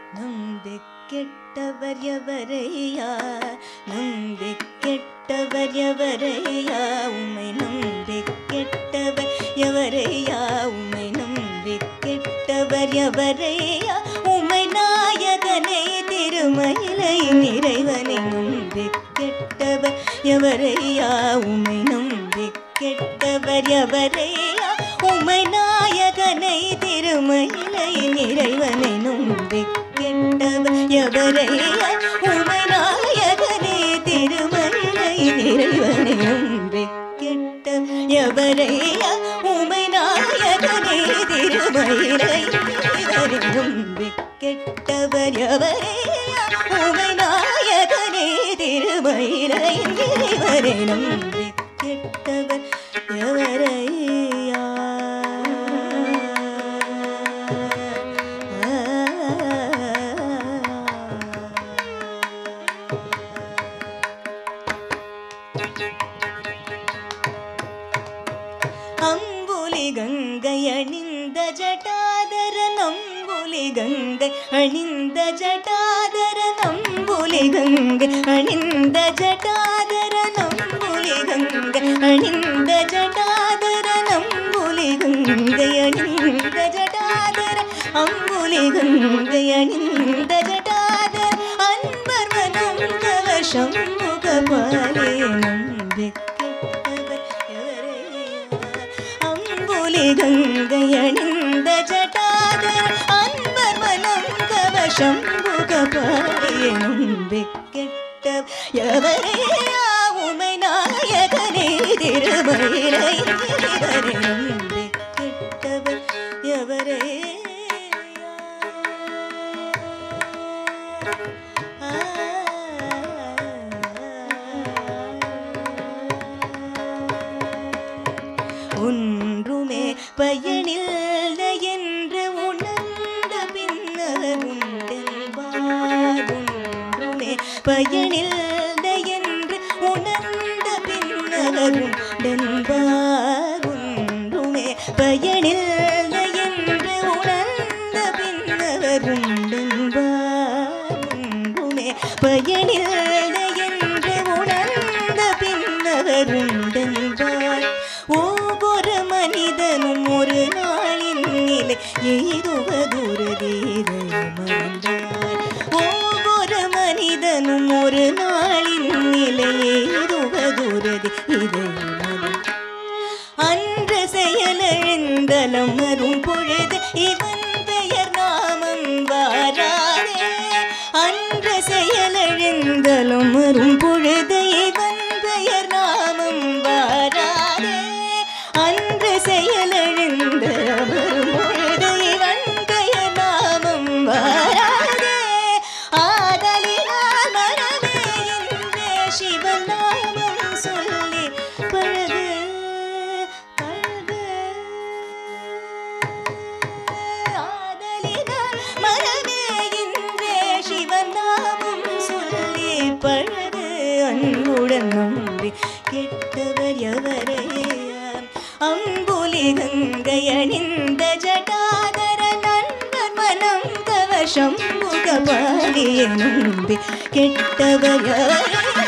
நம்பி கெட்டவர் எவரையா நம்பி கெட்டவர் எவரையா உமை நம்பி கெட்டவர் எவரையா உமை நம்பி கெட்டவர் எவரையா உமை நாயகனை திருமயிலை இறைவனை நம்பி கெட்டவர் எவரையா உமை நம்பி கெட்டவர் எவரையா உமை நாயகனை திருமயிலை இறைவனை நம்பி கெட்டவர் எவரையா உமை நாயகனை திருமயிலை இறைவனை நம்பி கெட்ட எவரையா உமை நாயகனை திருமயிலை இறைவனை நம்பி கெட்டவர் எவரையா உமை நாயகனே திருமயிலை இறைவனை நம்பி கெட்டவர் எவரையா அம்புலி கங்கை அணிந்த ஜட்டாதர நம்புலி கங்கை அணிந்த ஜட்டாதர நம்புலி கங்கை அணிந்த ஜட்டாதர நம்புலி கங்கை அணிந்த ஜட்டாதர நம்புலி கங்கை அணிந்த ஜட்டாதர அம்புலி கங்கை அணிந்த ஜட்டாதர அன்பர் மனம் கவசம் முகபாலே நம்பி கெட்டவர் எவரையா அம்புலி கங்கை அணிந்த ஜட்டாதர் அன்பர் மனம் கவசம் முகபாலே நம்பி கெட்ட எவரையா உமை நாயகனே திருமயிலை இவரை நம்பி கெட்டவர் எவரையா ஒன்றுமே பயனில்லை என்று உணர்ந்த பின்னர் உண்டென்பார் ஒன்றுமே பயனில்லை என்று உணர்ந்த பின்னர் உண்டென்பார் ஒன்றுமே பயனில்லை என்று உணர்ந்த பின்னர் உண்டென்பார் ஒன்றுமே பயனில்லை என்று உணர்ந்த பின்னர் உண்டென்பார் ஒவ்வொரு மனிதனும் ஒரு நாளின் நிலை எய்துவதுருதீரை மறந்தார் ஒவ்வொரு மனிதனும் ஒரு நாளின் நிலை எய்துவதுருதி இதை மறந்தார் அன்று செயலெழுந்தலம் வரும் பொழுது இவன் பெயர் நாமம் வாராதே அன்று செயலெழுந்தலும் வரும் பொழுது இவன் பெயர் நாமம் வாராதே அன்று செயலெழுந்த வரும் பொழுது இவன் பெயர் நாமம் வாராதே ஆதலினால் மனமே இன்றே சிவன் நாமம் சொல்லி பழகு பழகு ஆதலினால் மனமே இன்றே சிவன் நாமம் சொல்லி பழகு அன்புடன் நம்பி கெட்டவர் எவரையா அம்புலி கங்கை அணிந்த ஜட்டாதர நண்பர் மனம் கவசம் முகபாலியை நம்பி கெட்டவர் எவரையா